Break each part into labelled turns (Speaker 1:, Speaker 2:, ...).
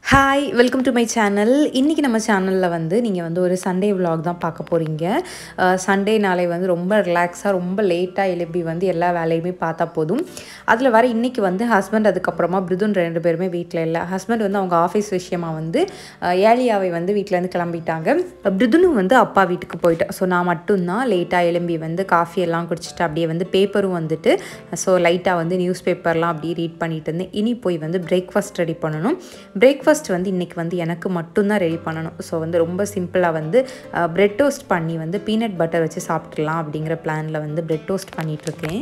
Speaker 1: hi welcome to my channel இன்றைக்கி நம்ம சேனலில் வந்து நீங்கள் வந்து ஒரு சண்டே vlog தான் பார்க்க போகிறீங்க சண்டே நாளை வந்து ரொம்ப ரிலாக்ஸாக ரொம்ப லேட்டாக எழுப்பி வந்து எல்லா வேலையுமே பார்த்தா போதும் அதில் வர இன்றைக்கி வந்து ஹஸ்பண்ட் அதுக்கப்புறமா பிருதுன் ரெண்டு பேருமே வீட்டில் இல்லை ஹஸ்பண்ட் வந்து அவங்க ஆஃபீஸ் விஷயமா வந்து அஹ், ஏலியாவை வந்து வீட்டிலேருந்து கிளம்பிட்டாங்க பிருதுனும் வந்து அப்பா வீட்டுக்கு போயிட்டேன் ஸோ நான் மட்டும்தான் லேட்டாக எழும்பி வந்து காஃபி எல்லாம் குடிச்சிட்டு அப்படியே வந்து பேப்பரும் வந்துட்டு ஸோ லைட்டாக வந்து நியூஸ் பேப்பர்லாம் அப்படியே ரீட் பண்ணிட்டு இருந்தேன் இனி போய் வந்து பிரேக்ஃபாஸ்ட் ரெடி பண்ணணும் பிரேக்ஃபாஸ்ட் வந்து இன்றைக்கி வந்து எனக்கு மட்டும்தான் ரெடி பண்ணணும் ஸோ வந்து ரொம்ப சிம்பிளாக வந்து பிரெட் டோஸ்ட் பண்ணி வந்து பீனட் பட்டர் வச்சு சாப்பிட்றலாம் அப்படிங்கிற பிளானில் வந்து பிரெட் டோஸ்ட் பண்ணிகிட்ருக்கேன்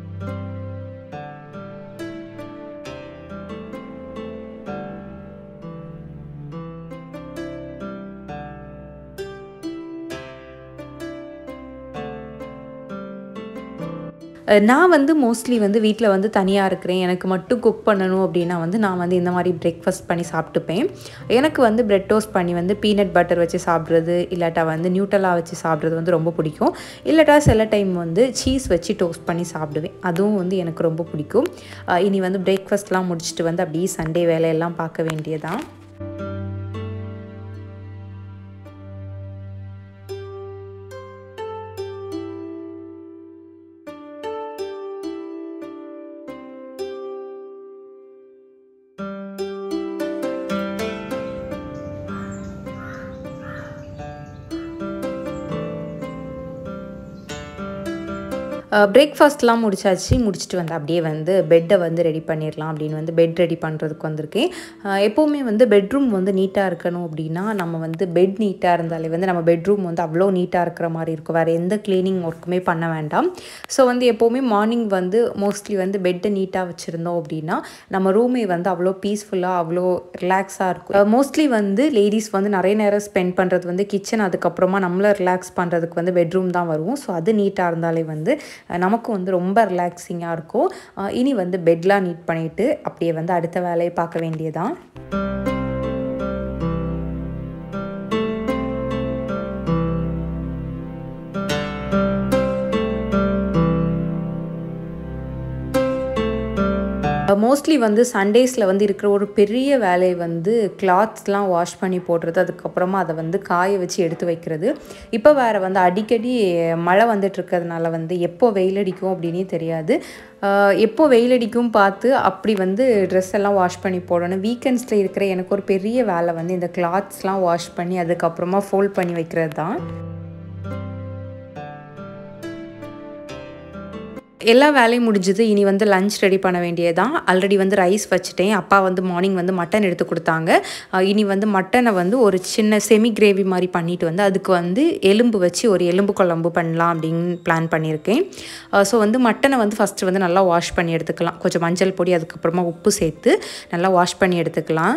Speaker 1: அஹ் நான் வந்து மோஸ்ட்லி வந்து வீட்டில் வந்து தனியாக இருக்கிறேன் எனக்கு மட்டும் குக் பண்ணணும் அப்படின்னா வந்து நான் வந்து இந்த மாதிரி பிரேக்ஃபாஸ்ட் பண்ணி சாப்பிட்டுப்பேன் எனக்கு வந்து பிரெட் டோஸ்ட் பண்ணி வந்து பீனட் பட்டர் வச்சு சாப்பிட்றது இல்லாட்டா வந்து நியூட்டலா வச்சு சாப்பிட்றது வந்து ரொம்ப பிடிக்கும் இல்லாட்டா சில டைம் வந்து சீஸ் வச்சு டோஸ்ட் பண்ணி சாப்பிடுவேன் அதுவும் வந்து எனக்கு ரொம்ப பிடிக்கும் அஹ் இனி வந்து பிரேக்ஃபாஸ்ட்லாம் முடிச்சுட்டு வந்து அப்படியே சண்டே வேலையெல்லாம் பார்க்க வேண்டியதான் பிரேக்ஃபாஸ்ட்லாம் முடிச்சாச்சு முடிச்சுட்டு வந்து அப்படியே வந்து பெட்டை வந்து ரெடி பண்ணிடலாம் அப்படின்னு வந்து பெட் ரெடி பண்ணுறதுக்கு வந்திருக்கேன் அஹ் எப்போவுமே வந்து பெட்ரூம் வந்து நீட்டாக இருக்கணும் அப்படின்னா நம்ம வந்து பெட் நீட்டாக இருந்தாலே வந்து நம்ம பெட்ரூம் வந்து அவ்வளோ நீட்டாக இருக்கிற மாதிரி இருக்கும் வேறு எந்த க்ளீனிங் ஒர்க்குமே பண்ண வேண்டாம் ஸோ வந்து எப்போவுமே மார்னிங் வந்து மோஸ்ட்லி வந்து பெட்டை நீட்டாக வச்சுருந்தோம் அப்படின்னா நம்ம ரூமே வந்து அவ்வளோ பீஸ்ஃபுல்லாக அவ்வளோ ரிலாக்ஸாக இருக்கும் மோஸ்ட்லி வந்து லேடிஸ் வந்து நிறைய நேரம் ஸ்பெண்ட் பண்ணுறது வந்து கிச்சன் அதுக்கப்புறமா நம்மளை ரிலாக்ஸ் பண்ணுறதுக்கு வந்து பெட்ரூம் தான் வருவோம் ஸோ அது நீட்டாக இருந்தாலே வந்து அஹ் நமக்கும் வந்து ரொம்ப ரிலாக்ஸிங்காக இருக்கும் அஹ் இனி வந்து பெட்லாம் நீட் பண்ணிவிட்டு அப்படியே வந்து அடுத்த வேலையை பார்க்க வேண்டியதான் மோஸ்ட்லி வந்து சண்டேஸில் வந்து இருக்கிற ஒரு பெரிய வேலை வந்து கிளாத்ஸ்லாம் வாஷ் பண்ணி போடுறது அதுக்கப்புறமா அதை வந்து காய வச்சு எடுத்து வைக்கிறது இப்போ வேறு வந்து அடிக்கடி மழை வந்துட்டு இருக்கிறதுனால வந்து எப்போ வெயில் அடிக்கும் அப்படின்னே தெரியாது ஆஹ் எப்போ வெயில் அடிக்கும் பார்த்து அப்படி வந்து ட்ரெஸ் எல்லாம் வாஷ் பண்ணி போடணும் வீக்கெண்ட்ஸில் இருக்கிற எனக்கு ஒரு பெரிய வேலை வந்து இந்த கிளாத்ஸ்லாம் வாஷ் பண்ணி அதுக்கப்புறமா ஃபோல்ட் பண்ணி வைக்கிறது தான் எல்லா வேலையும் முடிஞ்சது இனி வந்து லஞ்ச் ரெடி பண்ண வேண்டியதான் ஆல்ரெடி வந்து ரைஸ் வச்சுட்டேன் அப்பா வந்து மார்னிங் வந்து மட்டன் எடுத்து கொடுத்தாங்க அஹ் இனி வந்து மட்டனை வந்து ஒரு சின்ன செமி கிரேவி மாதிரி பண்ணிட்டு வந்து அதுக்கு வந்து எலும்பு வச்சு ஒரு எலும்பு குழம்பு பண்ணலாம் அப்படின்னு பிளான் பண்ணியிருக்கேன் ஸோ வந்து மட்டனை வந்து ஃபஸ்ட்டு வந்து நல்லா வாஷ் பண்ணி எடுத்துக்கலாம் கொஞ்சம் மஞ்சள் பொடி அதுக்கப்புறமா உப்பு சேர்த்து நல்லா வாஷ் பண்ணி எடுத்துக்கலாம்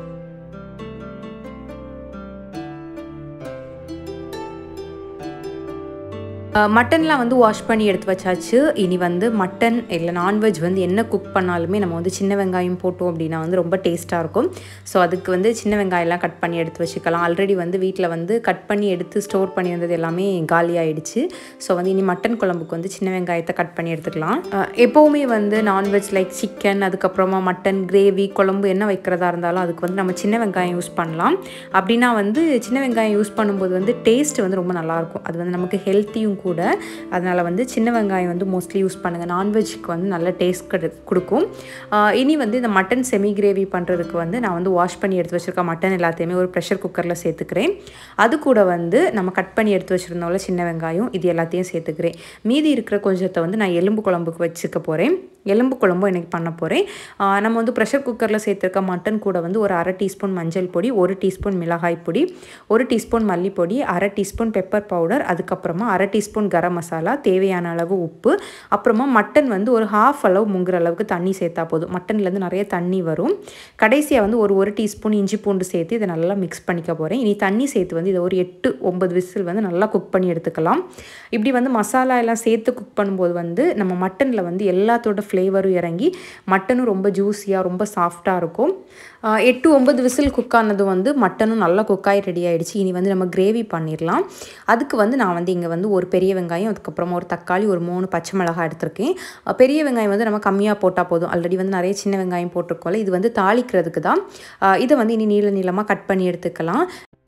Speaker 1: மட்டன்லாம் வந்து வாஷ் பண்ணி எடுத்து வச்சாச்சு இனி வந்து மட்டன் இல்லை நான்வெஜ் வந்து என்ன குக் பண்ணாலுமே நம்ம வந்து சின்ன வெங்காயம் போட்டோம் அப்படின்னா வந்து ரொம்ப டேஸ்ட்டாக இருக்கும் ஸோ அதுக்கு வந்து சின்ன வெங்காயம்லாம் கட் பண்ணி எடுத்து வச்சுக்கலாம் ஆல்ரெடி வந்து வீட்டில் வந்து கட் பண்ணி எடுத்து ஸ்டோர் பண்ணி இருந்தது எல்லாமே காலி ஆயிடுச்சு ஸோ வந்து இனி மட்டன் குழம்புக்கு வந்து சின்ன வெங்காயத்தை கட் பண்ணி எடுத்துக்கலாம் அஹ் எப்போவுமே வந்து நான்வெஜ் லைக் சிக்கன் அதுக்கப்புறமா மட்டன் கிரேவி குழம்பு என்ன வைக்கிறதா இருந்தாலும் அதுக்கு வந்து நம்ம சின்ன வெங்காயம் யூஸ் பண்ணலாம் அப்படின்னா வந்து சின்ன வெங்காயம் யூஸ் பண்ணும்போது வந்து டேஸ்ட் வந்து ரொம்ப நல்லாயிருக்கும் அது வந்து நமக்கு ஹெல்த்தியும் கூட அதனால் வந்து சின்ன வெங்காயம் வந்து மோஸ்ட்லி யூஸ் பண்ணுங்கள் நான்வெஜ்க்கு வந்து நல்ல டேஸ்ட் கடு கொடுக்கும் ஆஹ் இனி வந்து இந்த மட்டன் செமி கிரேவி பண்ணுறதுக்கு வந்து நான் வந்து வாஷ் பண்ணி எடுத்து வச்சுருக்க மட்டன் எல்லாத்தையுமே ஒரு ப்ரெஷர் குக்கரில் சேர்த்துக்கிறேன் அது கூட வந்து நம்ம கட் பண்ணி எடுத்து வச்சுருந்தோம்ல சின்ன வெங்காயம் இது எல்லாத்தையும் சேர்த்துக்கிறேன் மீதி இருக்கிற கொஞ்சத்தை வந்து நான் எலும்பு குழம்புக்கு வச்சுக்க போகிறேன் எலும்பு குழம்பும் எனக்கு பண்ண போகிறேன் நம்ம வந்து ப்ரெஷர் குக்கரில் சேர்த்துருக்க மட்டன் கூட வந்து ஒரு அரை டீஸ்பூன் மஞ்சள் பொடி ஒரு டீஸ்பூன் மிளகாய் பொடி ஒரு டீஸ்பூன் மல்லிப்பொடி அரை டீஸ்பூன் பெப்பர் பவுடர் அதுக்கப்புறமா அரை டீஸ்பூன் கரம் மசாலா தேவையான அளவு உப்பு அப்புறமா மட்டன் வந்து ஒரு ஹாஃப் அளவு முங்குற அளவுக்கு தண்ணி சேர்த்தா போதும் மட்டன்லேருந்து நிறைய தண்ணி வரும் கடைசியாக வந்து ஒரு ஒரு டீஸ்பூன் இஞ்சி பூண்டு சேர்த்து இதை நல்லா மிக்ஸ் பண்ணிக்க போகிறேன் இனி தண்ணி சேர்த்து வந்து இதை ஒரு எட்டு ஒன்பது விசில் வந்து நல்லா குக் பண்ணி எடுத்துக்கலாம் இப்படி வந்து மசாலா எல்லாம் சேர்த்து குக் பண்ணும்போது வந்து நம்ம மட்டனில் வந்து எல்லாத்தோட ஃப்ளேவரும் இறங்கி மட்டனும் ரொம்ப ஜூஸியாக ரொம்ப சாஃப்டாக இருக்கும் ஆஹ் எட்டு ஒன்பது விசில் குக் ஆனது வந்து மட்டனும் நல்லா குக்காகி ரெடி ஆயிடுச்சு இனி வந்து நம்ம கிரேவி பண்ணிடலாம் அதுக்கு வந்து நான் வந்து இங்கே வந்து ஒரு பெரிய வெங்காயம் அதுக்கப்புறமா ஒரு தக்காளி ஒரு மூணு பச்சை மிளகாய் எடுத்திருக்கேன் ஆஹ் பெரிய வெங்காயம் வந்து நம்ம கம்மியாக போட்டால் போதும் ஆல்ரெடி வந்து நிறைய சின்ன வெங்காயம் போட்டிருக்கோம்ல இது வந்து தாளிக்கிறதுக்கு தான் ஆஹ் இதை வந்து இனி நீள நீளமாக கட் பண்ணி எடுத்துக்கலாம்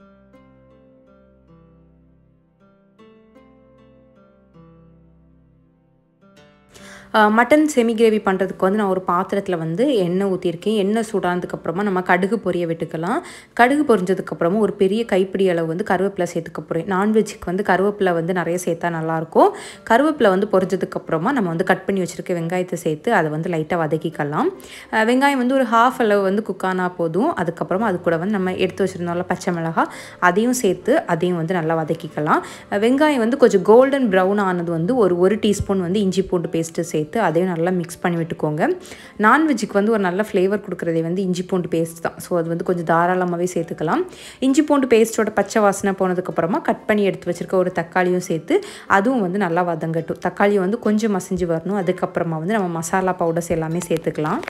Speaker 1: மட்டன் செமி கிரேவி பண்ணுறதுக்கு வந்து நான் ஒரு பாத்திரத்தில் வந்து எண்ணெய் ஊற்றிருக்கேன் எண்ணெய் சூடானதுக்கப்புறமா நம்ம கடுகு பொரிய விட்டுக்கலாம் கடுகு பொரிஞ்சதுக்கப்புறமா ஒரு பெரிய கைப்பிடி அளவு வந்து கருவேப்பிலை சேர்த்துக்க போகிறேன் நான்வெஜ்ஜுக்கு வந்து கருவேப்பிலை வந்து நிறைய சேர்த்தா நல்லாயிருக்கும் கருவேப்பிலை வந்து பொரிஞ்சதுக்கப்புறமா நம்ம வந்து கட் பண்ணி வச்சுருக்க வெங்காயத்தை சேர்த்து அதை வந்து லைட்டாக வதக்கிக்கலாம் அஹ் வெங்காயம் வந்து ஒரு ஹாஃப் அளவு வந்து குக் ஆனால் போதும் அதுக்கப்புறமா அது கூட வந்து நம்ம எடுத்து வச்சுருந்தோம்ல பச்சை மிளகாய் அதையும் சேர்த்து அதையும் வந்து நல்லா வதக்கிக்கலாம் அஹ் வெங்காயம் வந்து கொஞ்சம் கோல்டன் ப்ரௌன் ஆனது வந்து ஒரு ஒரு டீஸ்பூன் வந்து இஞ்சி பூண்டு பேஸ்ட்டு சேர்த்து அதையும் நல்லா மிக்ஸ் பண்ணி விட்டுக்கோங்க நான்வெஜ்ஜுக்கு வந்து ஒரு நல்ல ஃப்ளேவர் கொடுக்குறதே வந்து இஞ்சி பூண்டு பேஸ்ட் தான் ஸோ அது வந்து கொஞ்சம் தாராளமாகவே சேர்த்துக்கலாம் இஞ்சி பூண்டு பேஸ்ட்டோட பச்சை வாசனை போனதுக்கப்புறமா கட் பண்ணி எடுத்து வச்சுருக்க ஒரு தக்காளியும் சேர்த்து அதுவும் வந்து நல்லா வதங்கட்டும் தக்காளி வந்து கொஞ்சம் மசிஞ்சு வரணும் அதுக்கப்புறமா வந்து நம்ம மசாலா பவுடர்ஸ் எல்லாமே சேர்த்துக்கலாம்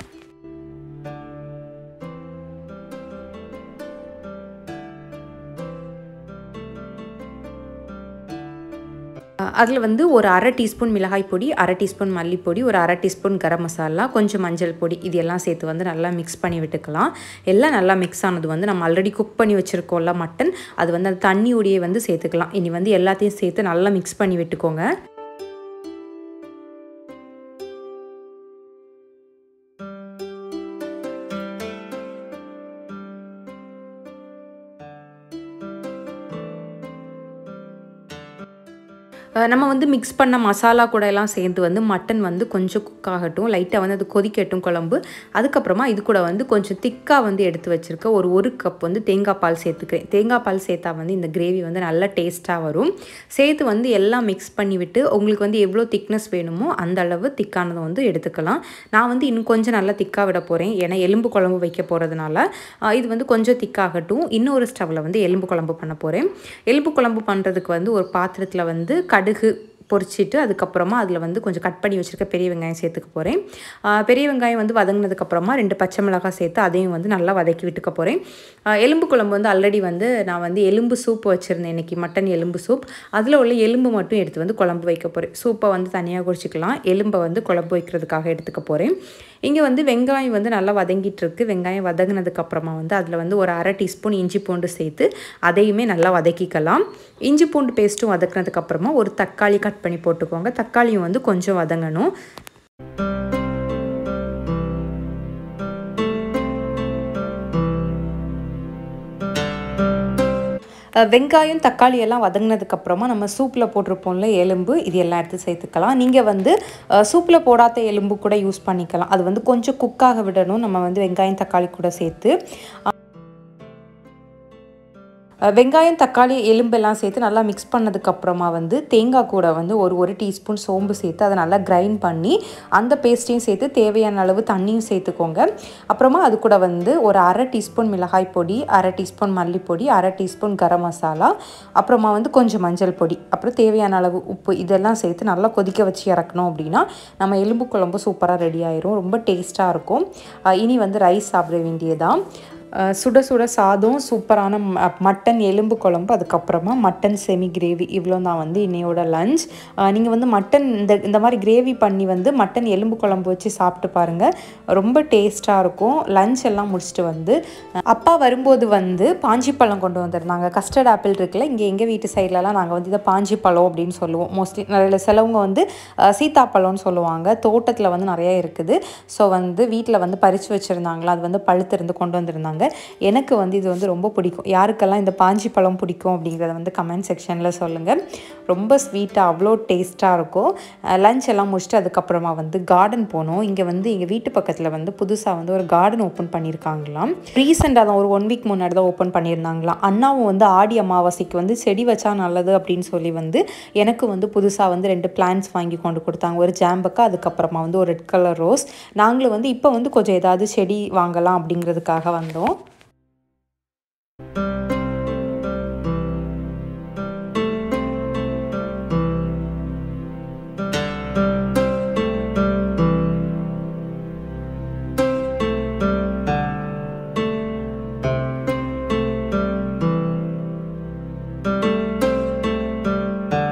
Speaker 1: அதில் வந்து ஒரு அரை டீஸ்பூன் மிளகாய் பொடி அரை டீஸ்பூன் மல்லிப்பொடி ஒரு அரை டீஸ்பூன் கரம் மசாலா கொஞ்சம் மஞ்சள் பொடி இது எல்லாம் சேர்த்து வந்து நல்லா மிக்ஸ் பண்ணி விட்டுக்கலாம் எல்லாம் நல்லா மிக்ஸ் ஆனது வந்து நம்ம ஆல்ரெடி குக் பண்ணி வச்சுருக்கோம்ல மட்டன் அது வந்து அந்த தண்ணியோடையே வந்து சேர்த்துக்கலாம் இனி வந்து எல்லாத்தையும் சேர்த்து நல்லா மிக்ஸ் பண்ணி விட்டுக்கோங்க அஹ் நம்ம வந்து மிக்ஸ் பண்ண மசாலா கூட எல்லாம் சேர்ந்து வந்து மட்டன் வந்து கொஞ்சம் குக் ஆகட்டும் லைட்டாக வந்து அது கொதிக்கட்டும் குழம்பு அதுக்கப்புறமா இது கூட வந்து கொஞ்சம் திக்காக வந்து எடுத்து வச்சுருக்க ஒரு ஒரு கப் வந்து தேங்காய் பால் சேர்த்துக்கிறேன் தேங்காய் பால் சேர்த்தா வந்து இந்த கிரேவி வந்து நல்லா டேஸ்ட்டாக வரும் சேர்த்து வந்து எல்லாம் மிக்ஸ் பண்ணி விட்டு உங்களுக்கு வந்து எவ்வளோ திக்னஸ் வேணுமோ அந்த அளவு திக்கானதை வந்து எடுத்துக்கலாம் நான் வந்து இன்னும் கொஞ்சம் நல்லா திக்காக விட போகிறேன் ஏன்னா எலும்பு குழம்பு வைக்க போகிறதுனால இது வந்து கொஞ்சம் திக்காகட்டும் இன்னொரு ஸ்டவ்வில் வந்து எலும்பு குழம்பு பண்ண போகிறேன் எலும்பு குழம்பு பண்ணுறதுக்கு வந்து ஒரு பாத்திரத்தில் வந்து கடுகு பொரிச்சிட்டு அதுக்கப்புறமா அதில் வந்து கொஞ்சம் கட் பண்ணி வச்சுருக்க பெரிய வெங்காயம் சேர்த்துக்க போகிறேன் பெரிய வெங்காயம் வந்து வதங்கினதுக்கப்புறமா ரெண்டு பச்சை மிளகாய் சேர்த்து அதையும் வந்து நல்லா வதக்கி விட்டுக்க போகிறேன் எலும்பு குழம்பு வந்து ஆல்ரெடி வந்து நான் வந்து எலும்பு சூப் வச்சுருந்தேன் இன்றைக்கி மட்டன் எலும்பு சூப் அதில் உள்ள எலும்பு மட்டும் எடுத்து வந்து குழம்பு வைக்க போகிறேன் சூப்பை வந்து தனியாக குடிச்சிக்கலாம் எலும்பை வந்து குழம்பு வைக்கிறதுக்காக எடுத்துக்க போகிறேன் இங்கே வந்து வெங்காயம் வந்து நல்லா வதங்கிட்டு இருக்கு வெங்காயம் வதங்கினதுக்கப்புறமா வந்து அதில் வந்து ஒரு அரை டீஸ்பூன் இஞ்சி பூண்டு சேர்த்து அதையுமே நல்லா வதக்கிக்கலாம் இஞ்சி பூண்டு பேஸ்ட்டும் வதக்கினதுக்கப்புறமா ஒரு தக்காளி கட் பண்ணி போட்டுக்கோங்க தக்காளியும் வந்து கொஞ்சம் வதங்கணும் வெங்காயம் தக்காளி எல்லாம் வதங்கினதுக்கப்புறமா நம்ம சூப்பில் போட்டிருப்போம்ல எலும்பு இது எல்லாம் எடுத்து சேர்த்துக்கலாம் நீங்கள் வந்து சூப்பில் போடாத எலும்பு கூட யூஸ் பண்ணிக்கலாம் அது வந்து கொஞ்சம் குக்காக விடணும் நம்ம வந்து வெங்காயம் தக்காளி கூட சேர்த்து வெங்காயம் தக்காளி எலும்பெல்லாம் சேர்த்து நல்லா மிக்ஸ் பண்ணதுக்கப்புறமா வந்து தேங்காய் கூட வந்து ஒரு ஒரு டீஸ்பூன் சோம்பு சேர்த்து அதை நல்லா கிரைண்ட் பண்ணி அந்த பேஸ்ட்டையும் சேர்த்து தேவையான அளவு தண்ணியும் சேர்த்துக்கோங்க அப்புறமா அது கூட வந்து ஒரு அரை டீஸ்பூன் மிளகாய் பொடி அரை டீஸ்பூன் மல்லிப்பொடி அரை டீஸ்பூன் கரம் மசாலா அப்புறமா வந்து கொஞ்சம் மஞ்சள் பொடி அப்புறம் தேவையான அளவு உப்பு இதெல்லாம் சேர்த்து நல்லா கொதிக்க வச்சு இறக்கணும் அப்படின்னா நம்ம எலும்பு குழம்பு சூப்பராக ரெடி ஆயிரும் ரொம்ப டேஸ்ட்டாக இருக்கும் இனி வந்து ரைஸ் சாப்பிட வேண்டியதான் சுட சுட சாதம் சூப்பரான மட்டன் எலும்பு குழம்பு அதுக்கப்புறமா மட்டன் செமி கிரேவி இவ்வளோ தான் வந்து இன்னையோட லஞ்ச் நீங்கள் வந்து மட்டன் இந்த இந்த மாதிரி கிரேவி பண்ணி வந்து மட்டன் எலும்பு குழம்பு வச்சு சாப்பிட்டு பாருங்கள் ரொம்ப டேஸ்ட்டாக இருக்கும் லஞ்ச் எல்லாம் முடிச்சுட்டு வந்து அப்பா வரும்போது வந்து பாஞ்சிப்பழம் கொண்டு வந்திருந்தாங்க கஸ்டர்ட் ஆப்பிள் இருக்குல்ல இங்கே எங்கள் வீட்டு சைட்லலாம் நாங்கள் வந்து இதை பாஞ்சிப்பழம் அப்படின்னு சொல்லுவோம் மோஸ்ட்லி நிறைய சிலவங்க வந்து சீத்தாப்பழம்னு சொல்லுவாங்க தோட்டத்தில் வந்து நிறைய இருக்குது ஸோ வந்து வீட்டில் வந்து பறித்து வச்சுருந்தாங்களா அது வந்து பழுத்திருந்து கொண்டு வந்திருந்தாங்க எனக்கு வந்து இது வந்து ரொம்ப பிடிக்கும் யாருக்கெல்லாம் இந்த பாஞ்சி பழம் பிடிக்கும் அப்படிங்கிறத வந்து கமெண்ட் செக்ஷனில் சொல்லுங்கள் ரொம்ப ஸ்வீட்டாக அவ்வளோ டேஸ்ட்டாக இருக்கும் லஞ்ச் எல்லாம் முடிச்சுட்டு அதுக்கப்புறமா வந்து கார்டன் போனோம் இங்கே வந்து எங்கள் வீட்டு பக்கத்தில் வந்து புதுசாக வந்து ஒரு கார்டன் ஓப்பன் பண்ணியிருக்காங்களாம் ரீசெண்டாக தான் ஒரு ஒன் வீக் முன்னாடி தான் ஓப்பன் பண்ணியிருந்தாங்களாம் அண்ணாவும் வந்து ஆடி அமாவாசைக்கு வந்து செடி வச்சா நல்லது அப்படின்னு சொல்லி வந்து எனக்கு வந்து புதுசாக வந்து ரெண்டு பிளான்ஸ் வாங்கி கொண்டு கொடுத்தாங்க ஒரு ஜாம்பக்கா அதுக்கப்புறமா வந்து ஒரு ரெட் கலர் ரோஸ் நாங்களும் வந்து இப்போ வந்து கொஞ்சம் ஏதாவது செடி வாங்கலாம் அப்படிங்கிறதுக்காக வந்தோம்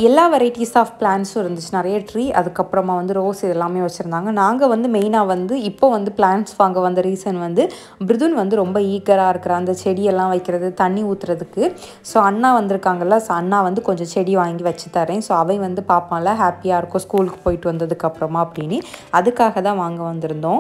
Speaker 1: எல்லா வெரைட்டிஸ் ஆஃப் பிளான்ஸும் இருந்துச்சு நிறைய ட்ரீ அதுக்கப்புறமா வந்து ரோஸ் இதெல்லாமே வச்சுருந்தாங்க நாங்கள் வந்து மெயினாக வந்து இப்போ வந்து பிளான்ஸ் வாங்க வந்த ரீசன் வந்து பிருதுன் வந்து ரொம்ப ஈகராக இருக்கிற அந்த செடியெல்லாம் வைக்கிறது தண்ணி ஊற்றுறதுக்கு ஸோ அண்ணா வந்திருக்காங்கல்ல ஸோ அண்ணா வந்து கொஞ்சம் செடி வாங்கி வச்சு தரேன் ஸோ அவன் வந்து பார்ப்பான்ல ஹாப்பியாக இருக்கும் ஸ்கூலுக்கு போயிட்டு வந்ததுக்கப்புறமா அப்படின்னு அதுக்காக தான் வாங்க வந்திருந்தோம்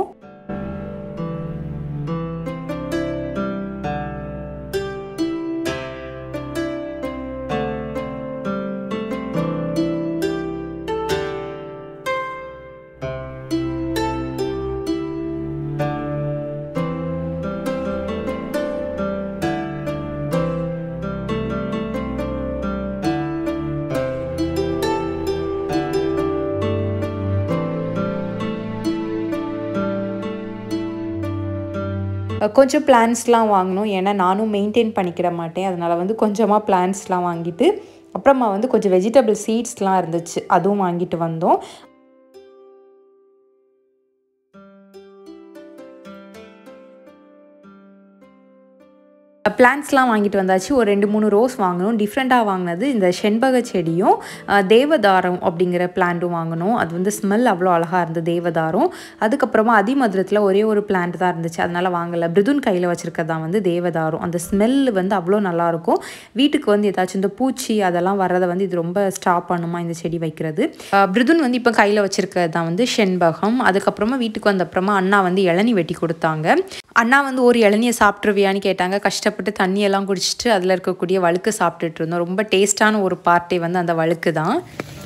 Speaker 1: கொஞ்சம் பிளான்ஸ்லாம் வாங்கணும் ஏன்னா நானும் மெயின்டைன் பண்ணிக்கிட மாட்டேன் அதனால் வந்து கொஞ்சமாக பிளான்ஸ்லாம் வாங்கிட்டு அப்புறமா வந்து கொஞ்சம் வெஜிடபிள் சீட்ஸ்லாம் இருந்துச்சு அதுவும் வாங்கிட்டு வந்தோம் பிளான்ஸ்லாம் வாங்கிட்டு வந்தாச்சு ஒரு ரெண்டு மூணு ரோஸ் வாங்கணும் டிஃப்ரெண்ட்டாக வாங்கினது இந்த செண்பக செடியும் தேவதாரம் அப்படிங்கிற பிளான்ட்டும் வாங்கணும் அது வந்து ஸ்மெல் அவ்வளோ அழகாக இருந்தது தேவதாரம் அதுக்கப்புறமா அதிமதுரத்தில் ஒரே ஒரு பிளான்ட் தான் இருந்துச்சு அதனால் வாங்கலை பிருதுன் கையில் வச்சுருக்கிறது தான் வந்து தேவதாரம் அந்த ஸ்மெல் வந்து அவ்வளோ நல்லாயிருக்கும் வீட்டுக்கு வந்து ஏதாச்சும் இந்த பூச்சி அதெல்லாம் வர்றதை வந்து இது ரொம்ப ஸ்டாப் பண்ணுமா இந்த செடி வைக்கிறது பிருதுன் வந்து இப்போ கையில் வச்சுருக்கிறது தான் வந்து செண்பகம் அதுக்கப்புறமா வீட்டுக்கு வந்த அப்புறமா அண்ணா வந்து இளநி வெட்டி கொடுத்தாங்க அண்ணா வந்து ஒரு இளநியை சாப்பிட்ருவியான்னு கேட்டாங்க கஷ்டப்பட்டு தண்ணியெல்லாம் குடிச்சிட்டு அதில் இருக்கக்கூடிய வழுக்கு சாப்பிட்டுட்டு இருந்தோம் ரொம்ப டேஸ்டான ஒரு பார்ட்டே வந்து அந்த வழுக்கு தான்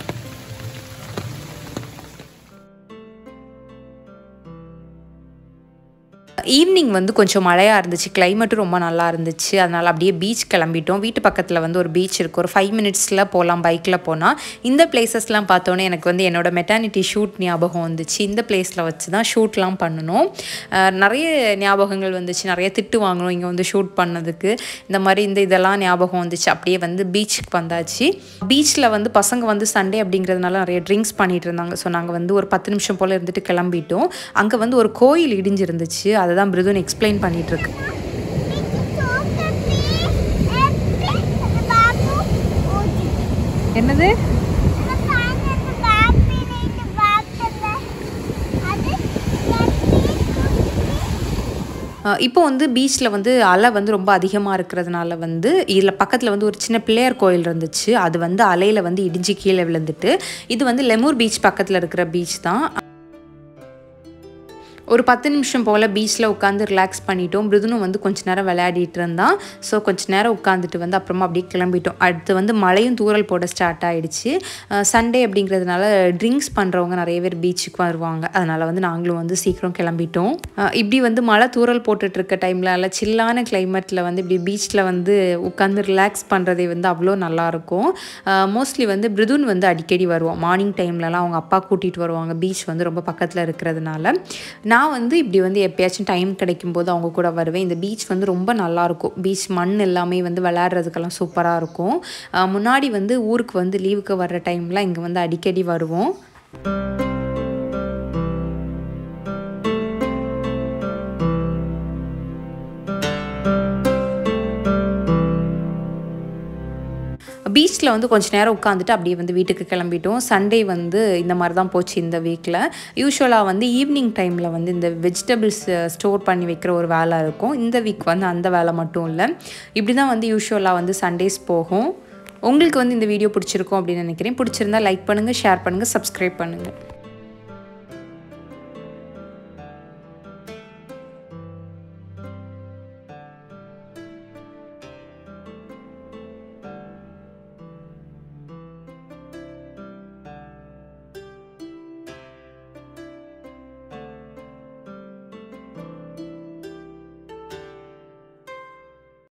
Speaker 1: ஈவினிங் வந்து கொஞ்சம் மழையாக இருந்துச்சு கிளைமேட்டும் ரொம்ப நல்லா இருந்துச்சு அதனால் அப்படியே பீச் கிளம்பிட்டோம் வீட்டு பக்கத்தில் வந்து ஒரு பீச் இருக்குது ஒரு ஃபைவ் மினிட்ஸில் போகலாம் பைக்கில் போனால் இந்த பிளேசஸ்லாம் பார்த்தோன்னே எனக்கு வந்து என்னோடய மெட்டர்னிட்டி ஷூட் ஞாபகம் வந்துச்சு இந்த பிளேஸில் வச்சு தான் ஷூட்லாம் பண்ணணும் நிறைய ஞாபகங்கள் வந்துச்சு நிறைய திட்டு வாங்கணும் இங்கே வந்து ஷூட் பண்ணதுக்கு இந்த மாதிரி இந்த இதெல்லாம் ஞாபகம் வந்துச்சு அப்படியே வந்து பீச்சுக்கு வந்தாச்சு பீச்சில் வந்து பசங்க வந்து சண்டே அப்படிங்கிறதுனால நிறைய ட்ரிங்க்ஸ் பண்ணிகிட்டு இருந்தாங்க ஸோ நாங்கள் வந்து ஒரு பத்து நிமிஷம் போல் இருந்துட்டு கிளம்பிட்டோம் அங்கே வந்து ஒரு கோயில் இடிஞ்சிருந்துச்சு அதை தான் பிருதுன் எக்ஸ்பிளைன் பண்ணிட்டு இருக்கு என்னது இப்போ வந்து பீச்சில் வந்து அலை வந்து ரொம்ப அதிகமாக இருக்கிறதுனால வந்து இதில் பக்கத்தில் வந்து ஒரு சின்ன பிள்ளையார் கோயில் இருந்துச்சு அது வந்து அலையில் வந்து இடிஞ்சு கீழே விழுந்துட்டு இது வந்து லெமூர் பீச் பக்கத்தில் இருக்கிற பீச் தான் ஒரு பத்து நிமிஷம் போல் பீச்சில் உட்காந்து ரிலாக்ஸ் பண்ணிட்டோம் பிருதுனும் வந்து கொஞ்ச நேரம் விளையாடிட்டு இருந்தான் ஸோ கொஞ்ச நேரம் உட்காந்துட்டு வந்து அப்புறமா அப்படியே கிளம்பிட்டோம் அடுத்து வந்து மழையும் தூரல் போட ஸ்டார்ட் ஆகிடுச்சு சண்டே அப்படிங்கிறதுனால ட்ரிங்க்ஸ் பண்ணுறவங்க நிறைய பேர் பீச்சுக்கு வருவாங்க அதனால் வந்து நாங்களும் வந்து சீக்கிரம் கிளம்பிட்டோம் இப்படி வந்து மழை தூரல் போட்டுட்டு இருக்க டைமில் நல்லா சில்லான கிளைமேட்டில் வந்து இப்படி பீச்சில் வந்து உட்காந்து ரிலாக்ஸ் பண்ணுறதே வந்து அவ்வளோ நல்லாயிருக்கும் மோஸ்ட்லி வந்து பிருதுன் வந்து அடிக்கடி வருவான் மார்னிங் டைம்லலாம் அவங்க அப்பா கூட்டிகிட்டு வருவாங்க பீச் வந்து ரொம்ப பக்கத்தில் இருக்கிறதுனால நான் நான் வந்து இப்படி வந்து எப்பயாச்சும் டைம் கிடைக்கும் போது அவங்க கூட வருவேன் இந்த பீச் வந்து ரொம்ப நல்லாயிருக்கும் பீச் மண் எல்லாமே வந்து விளையாடுறதுக்கெல்லாம் சூப்பராக இருக்கும் முன்னாடி வந்து ஊருக்கு வந்து லீவுக்கு வர்ற டைமில் இங்கே வந்து அடிக்கடி வருவோம் பீச்சில் வந்து கொஞ்ச நேரம் உட்காந்துட்டு அப்படியே வந்து வீட்டுக்கு கிளம்பிட்டோம் சண்டே வந்து இந்த மாதிரி தான் போச்சு இந்த வீக்கில் யூஸ்வலாக வந்து ஈவினிங் டைமில் வந்து இந்த வெஜிடபிள்ஸ் ஸ்டோர் பண்ணி வைக்கிற ஒரு வேலை இருக்கும் இந்த வீக் வந்து அந்த வேலை மட்டும் இல்லை இப்படி தான் வந்து யூஸ்வலாக வந்து சண்டேஸ் போகும் உங்களுக்கு வந்து இந்த வீடியோ பிடிச்சிருக்கும் அப்படின்னு நினைக்கிறேன் பிடிச்சிருந்தா லைக் பண்ணுங்கள் ஷேர் பண்ணுங்கள் சப்ஸ்கிரைப் பண்ணுங்கள்